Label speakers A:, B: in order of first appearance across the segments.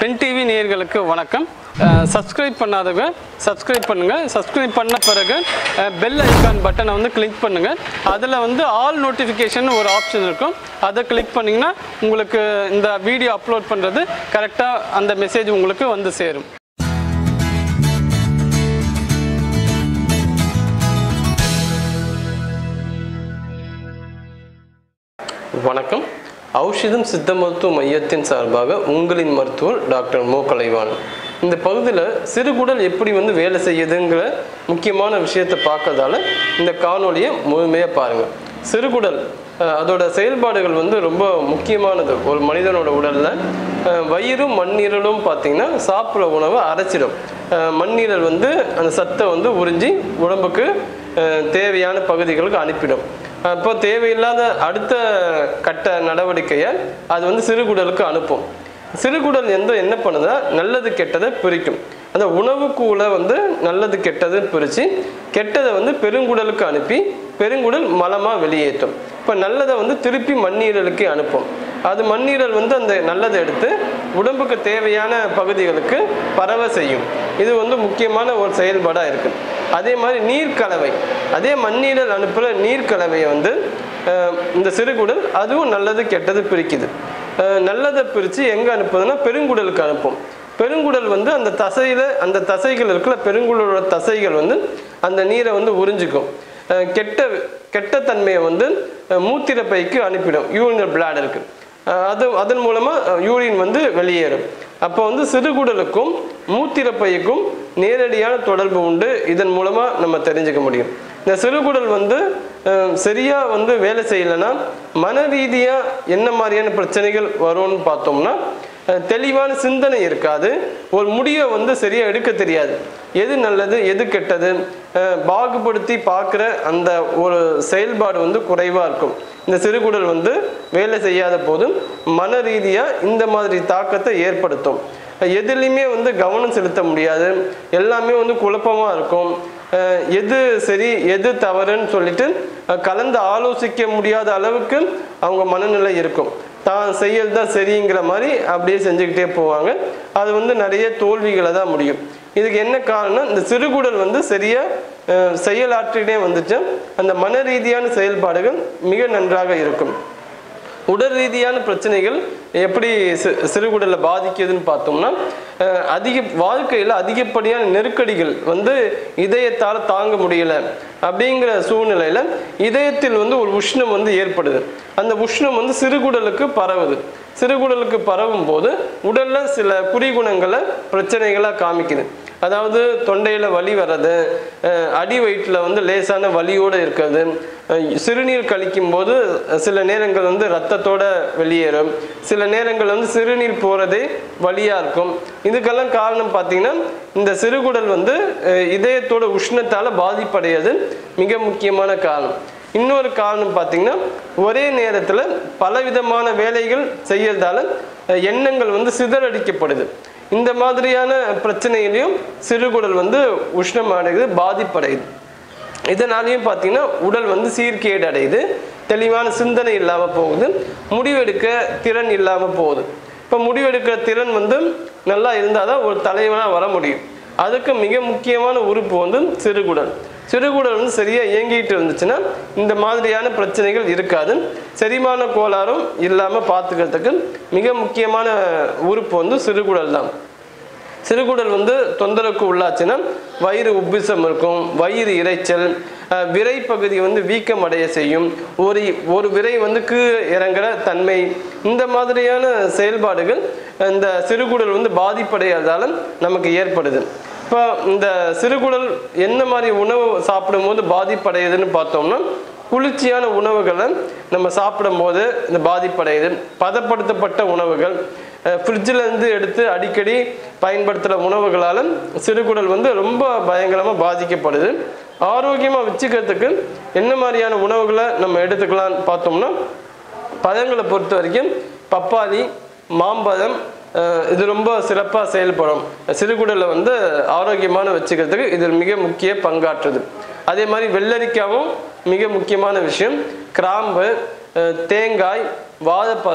A: Pen TV நேயர்களுக்கு வணக்கம் subscribe பண்ணாதவங்க சப்ஸ்கிரைப் பண்ணுங்க சப்ஸ்கிரைப் பண்ண பிறகு பெல் ஐக்கான் பட்டனை வந்து கிளிக் பண்ணுங்க அதில் வந்து ஆல் நோட்டிஃபிகேஷன் ஒரு ஆப்ஷன் இருக்கும் அதை கிளிக் பண்ணிங்கன்னா உங்களுக்கு இந்த வீடியோ அப்லோட் பண்ணுறது கரெக்டாக அந்த மெசேஜ் உங்களுக்கு வந்து சேரும் வணக்கம் ஔஷதம் சித்த மருத்துவ மையத்தின் சார்பாக உங்களின் மருத்துவர் டாக்டர் மோ கலைவாணன் இந்த பகுதியில் சிறுகுடல் எப்படி வந்து வேலை செய்யுதுங்கிற முக்கியமான விஷயத்தை பார்க்கறதால இந்த காணொலியை முழுமையாக பாருங்கள் சிறுகுடல் அஹ், அதோட செயல்பாடுகள் வந்து ரொம்ப முக்கியமானது ஒரு மனிதனோட உடலில் வயிறும் மண்ணீரலும் பார்த்தீங்கன்னா சாப்பிட்ற உணவை அரைச்சிடும் அஹ், மண்ணீரல் வந்து அந்த சத்தை வந்து உறிஞ்சி உடம்புக்கு அஹ், தேவையான பகுதிகளுக்கு அனுப்பிடும் அப்போ தேவையில்லாத அடுத்த கட்ட நடவடிக்கையை அது வந்து சிறுகுடலுக்கு அனுப்பும் சிறுகுடல் எந்த என்ன பண்ணுதா நல்லது கெட்டதை பிரிக்கும் அந்த உணவுக்கூல வந்து நல்லது கெட்டது பிரித்து கெட்டதை வந்து பெருங்குடலுக்கு அனுப்பி பெருங்குடல் மலமாக வெளியேற்றும் இப்போ நல்லதை வந்து திருப்பி மண்ணீரலுக்கு அனுப்பும் அது மண்ணீரல் வந்து அந்த நல்லதை எடுத்து உடம்புக்கு தேவையான பகுதிகளுக்கு பரவ செய்யும் இது வந்து முக்கியமான ஒரு செயல்பாடாக இருக்குது அதே மாதிரி நீர் கலவை அதே மண்ணீரல் அனுப்புகிற நீர் கலவையை வந்து அஹ், இந்த சிறுகுடல் அதுவும் நல்லது கெட்டது பிரிக்குது அஹ், நல்லதை பிரித்து எங்கே அனுப்புதுன்னா பெருங்குடலுக்கு அனுப்பும் பெருங்குடல் வந்து அந்த தசையில் அந்த தசைகள் இருக்கிற பெருங்குடலோட தசைகள் வந்து அந்த நீரை வந்து உறிஞ்சிக்கும் அஹ், கெட்ட கெட்ட தன்மையை வந்து அஹ், மூத்திர பைக்கு அனுப்பிடும் யூரினல் பிளாடருக்கு அது அதன் மூலமாக யூரின் வந்து வெளியேறும் அப்போ வந்து சிறுகுடலுக்கும் மூத்திரப்பைக்கும் நேரடியான தொடர்பு உண்டு இதன் மூலமாக நம்ம தெரிஞ்சுக்க முடியும் இந்த சிறுகுடல் வந்து அஹ், சரியா வந்து வேலை செய்யலைன்னா மன ரீதியாக என்ன மாதிரியான பிரச்சனைகள் வரும்னு பார்த்தோம்னா அஹ், தெளிவான சிந்தனை இருக்காது ஒரு முடிவை வந்து சரியாக எடுக்க தெரியாது எது நல்லது எது கெட்டது அஹ், பாகுபடுத்தி பார்க்குற அந்த ஒரு செயல்பாடு வந்து குறைவாக இருக்கும் இந்த சிறுகுடல் வந்து வேலை செய்யாத போதும் மன ரீதியாக இந்த மாதிரி தாக்கத்தை ஏற்படுத்தும் எதுலையுமே வந்து கவனம் செலுத்த முடியாது எல்லாமே வந்து குழப்பமாக இருக்கும் அஹ் எது சரி எது தவறுன்னு சொல்லிட்டு அஹ் கலந்து ஆலோசிக்க முடியாத அளவுக்கு அவங்க மனநிலை இருக்கும் தான் செய்யறது தான் சரிங்கிற மாதிரி அப்படியே செஞ்சுக்கிட்டே போவாங்க அது வந்து நிறைய தோல்விகளை தான் முடியும் இதுக்கு என்ன காரணம் இந்த சிறுகுடல் வந்து சரியா அஹ் செயலாற்றினே வந்துச்சு அந்த மன ரீதியான செயல்பாடுகள் மிக நன்றாக இருக்கும் உடல் ரீதியான பிரச்சனைகள் எப்படி சி- சிறுகுடலை பாதிக்குதுன்னு பார்த்தோம்னா அஹ், அதிக வாழ்க்கையில் அதிகப்படியான நெருக்கடிகள் வந்து இதயத்தால் தாங்க முடியல அப்படிங்கிற சூழ்நிலையில் இதயத்தில் வந்து ஒரு உஷ்ணம் வந்து ஏற்படுது அந்த உஷ்ணம் வந்து சிறுகுடலுக்கு பரவுது சிறுகுடலுக்கு பரவும் போது உடல்ல சில குறிகுணங்களை பிரச்சனைகளாக காமிக்குது அதாவது தொண்டையில் வலி வர்றது அஹ் அடி வயிற்றில் வந்து லேசான வலியோடு இருக்கிறது அஹ் சிறுநீர் கழிக்கும் போது சில நேரங்கள் வந்து ரத்தத்தோட வெளியேறும் சில நேரங்கள் வந்து சிறுநீர் போகிறதே வலியாக இருக்கும் இதுக்கெல்லாம் காரணம் பார்த்தீங்கன்னா இந்த சிறுகுடல் வந்து அஹ் இதயத்தோட உஷ்ணத்தால் பாதிப்படையாது மிக முக்கியமான காரணம் இன்னொரு காரணம் பார்த்தீங்கன்னா ஒரே நேரத்தில் பலவிதமான வேலைகள் செய்யறதால அஹ் எண்ணங்கள் வந்து சிதறடிக்கப்படுது இந்த மாதிரியான பிரச்சனையிலையும் சிறுகுடல் வந்து உஷ்ணம் அடையுது பாதிப்படையுது இதனாலையும் பார்த்தீங்கன்னா உடல் வந்து சீர்கேடு அடையுது தெளிவான சிந்தனை இல்லாமல் போகுது முடிவெடுக்க திறன் இல்லாமல் போகுது இப்போ முடிவெடுக்கிற திறன் வந்து நல்லா இருந்தால் தான் ஒரு தலைவனாக வர முடியும் அதுக்கு மிக முக்கியமான உறுப்பு வந்து சிறுகுடல் சிறுகுடல் வந்து சரியாக இயங்கிட்டு இருந்துச்சுன்னா இந்த மாதிரியான பிரச்சனைகள் இருக்காது செரிமான கோளாறும் இல்லாமல் பார்த்துக்கிறதுக்கு மிக முக்கியமான உறுப்பு வந்து சிறுகுடல் தான் சிறுகுடல் வந்து தொந்தரவுக்கு உள்ளாச்சுன்னா வயிறு உப்பிசம் இருக்கும் வயிறு இரைச்சல் அஹ், விரை பகுதி வந்து வீக்கம் அடைய செய்யும் ஒரு ஒரு விரை வந்து கீழே இறங்குற தன்மை இந்த மாதிரியான செயல்பாடுகள் இந்த சிறுகுடல் வந்து பாதிப்படையாதால நமக்கு ஏற்படுது இப்போ இந்த சிறுகுடல் என்ன மாதிரி உணவு சாப்பிடும்போது பாதிப்படையுதுன்னு பார்த்தோம்னா குளிர்ச்சியான உணவுகளை நம்ம சாப்பிடும்போது இந்த பாதிப்படையுது பதப்படுத்தப்பட்ட உணவுகள் ஃப்ரிட்ஜில் இருந்து எடுத்து அடிக்கடி பயன்படுத்துகிற உணவுகளால் சிறுகுடல் வந்து ரொம்ப பயங்கரமாக பாதிக்கப்படுது ஆரோக்கியமாக வச்சுக்கிறதுக்கு என்ன மாதிரியான உணவுகளை நம்ம எடுத்துக்கலாம்னு பார்த்தோம்னா பழங்களை பொறுத்த வரைக்கும் பப்பாளி மாம்பழம் அஹ், இது ரொம்ப சிறப்பாக செயல்படும் சிறுகுடலை வந்து ஆரோக்கியமான வச்சுக்கிறதுக்கு இதில் மிக முக்கிய பங்காற்றுது அதே மாதிரி வெள்ளரிக்காவும் மிக முக்கியமான விஷயம் கிராம்பு அஹ், தேங்காய் வாழைப்பழம்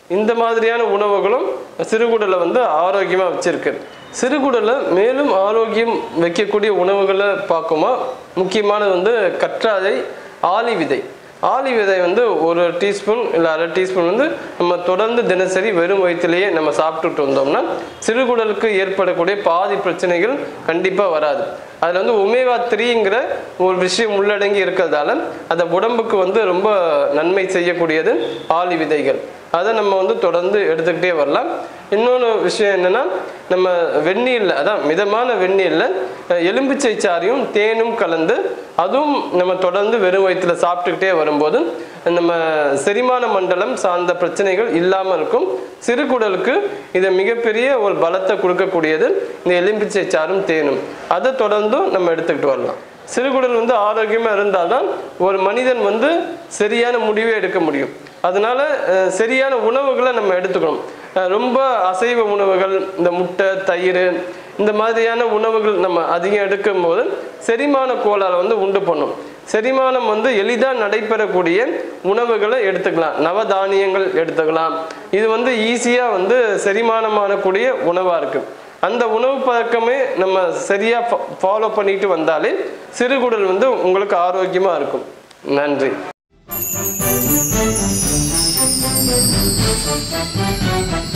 A: இந்த மாதிரியான உணவுகளும் சிறுகுடலை வந்து ஆரோக்கியமாக வச்சிருக்கு சிறுகுடலை மேலும் ஆரோக்கியம் வைக்கக்கூடிய உணவுகளை பார்க்குமா முக்கியமானது வந்து கற்றாழை ஆளி விதை ஆளி விதை வந்து ஒரு டீஸ்பூன் இல்லை அரை டீஸ்பூன் வந்து நம்ம தொடர்ந்து தினசரி வெறும் வயிற்றிலேயே நம்ம சாப்பிட்டுட்டு வந்தோம்னா சிறுகுடலுக்கு ஏற்படக்கூடிய பாதி பிரச்சனைகள் கண்டிப்பாக வராது அதில் வந்து ஒமேகா த்ரீங்கிற ஒரு விஷயம் உள்ளடங்கி இருக்கிறதால அந்த உடம்புக்கு வந்து ரொம்ப நன்மை செய்யக்கூடியது ஆளி விதைகள் அதை நம்ம வந்து தொடர்ந்து எடுத்துக்கிட்டே வரலாம் இன்னொன்று விஷயம் என்னன்னா நம்ம வெந்நீரில் அதான் மிதமான வெந்நீரில் அஹ், எலும்பிச்சை சாறையும் தேனும் கலந்து அதுவும் நம்ம தொடர்ந்து வெறும் வயிற்றுல சாப்பிட்டுக்கிட்டே வரும்போது நம்ம செரிமான மண்டலம் சார்ந்த பிரச்சனைகள் இல்லாமல் இருக்கும் சிறுகுடலுக்கு இது மிகப்பெரிய ஒரு பலத்தை கொடுக்கக்கூடியது இந்த எலும்பிச்சை சாறும் தேனும் அதை தொடர்ந்தும் நம்ம எடுத்துக்கிட்டு வரலாம் சிறுகுடல் வந்து ஆரோக்கியமாக இருந்தால் தான் ஒரு மனிதன் வந்து சரியான முடிவை எடுக்க முடியும் அதனால அஹ், சரியான உணவுகளை நம்ம எடுத்துக்கணும் அஹ், ரொம்ப அசைவ உணவுகள் இந்த முட்டை தயிர் இந்த மாதிரியான உணவுகள் நம்ம அதிகம் எடுக்கும் போது செரிமான கோளாறை வந்து உண்டு பண்ணும் செரிமானம் வந்து எளிதாக நடைபெறக்கூடிய உணவுகளை எடுத்துக்கலாம் நவதானியங்கள் எடுத்துக்கலாம் இது வந்து ஈஸியாக வந்து செரிமானமானக்கூடிய உணவாக இருக்கு அந்த உணவு பழக்கமே நம்ம சரியாக ஃபாலோ பண்ணிட்டு வந்தாலே சிறுகுடல் வந்து உங்களுக்கு ஆரோக்கியமாக இருக்கும் நன்றி
B: Thank you.